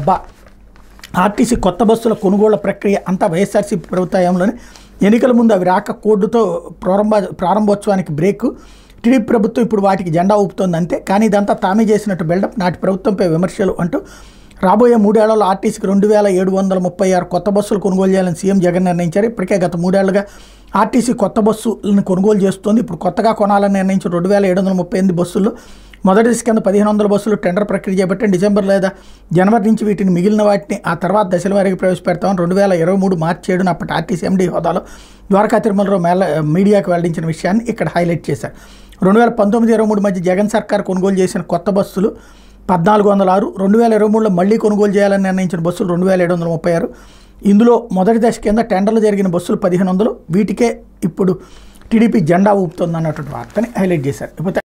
అబ్బా ఆర్టీసీ కొత్త బస్సుల కొనుగోళ్ల ప్రక్రియ అంతా వైఎస్ఆర్సీపీ ప్రభుత్వంలోనే ఎన్నికల ముందు అవి రాక కోడ్డుతో ప్రారంభ ప్రారంభోత్సవానికి బ్రేక్ టీడీపీ ప్రభుత్వం ఇప్పుడు వాటికి జెండా ఊపుతోంది అంతే కానీ ఇదంతా తామే చేసినట్టు బిల్డప్ నాటి ప్రభుత్వంపై విమర్శలు అంటూ రాబోయే మూడేళ్లలో ఆర్టీసీకి రెండు వేల ఏడు వందల ముప్పై ఆరు కొత్త బస్సులు కొనుగోలు చేయాలని సీఎం జగన్ నిర్ణయించారు ఇప్పటికే గత మూడేళ్లుగా ఆర్టీసీ కొత్త బస్సులను కొనుగోలు చేస్తోంది ఇప్పుడు కొత్తగా కొనాలని నిర్ణయించిన రెండు వేల ఏడు వందల ముప్పై ఎనిమిది బస్సుల్లో మొదటి దశ కింద పదిహేను వందల బస్సులు టెండర్ ప్రక్రియ చేపట్టి డిసెంబర్ లేదా జనవరి నుంచి వీటిని మిగిలిన వాటిని ఆ తర్వాత దశల వారికి ప్రవేశపెడతామని రెండు వేల ఇరవై మూడు మార్చి ఏడున అప్పటి ఆర్టీసీ ఎండీ హోదాలో ద్వారకా తిరుమలరావు మేళ మీడియాకు వెల్లడించిన విషయాన్ని ఇక్కడ హైలైట్ చేశారు రెండు వేల పంతొమ్మిది ఇరవై మూడు మధ్య జగన్ సర్కార్ కొనుగోలు చేసిన కొత్త బస్సులు పద్నాలుగు వందల ఆరు రెండు వేల ఇరవై మూడులో మళ్ళీ కొనుగోలు చేయాలని నిర్ణయించిన బస్సులు రెండు వేల ఏడు వందల ముప్పై ఆరు ఇందులో మొదటి దశ కింద టెండర్లు జరిగిన బస్సులు పదిహేను వందలు వీటికే ఇప్పుడు టీడీపీ జెండా ఊపుతుంది అన్నటువంటి వార్తని హైలైట్ చేశారు ఇకపోతే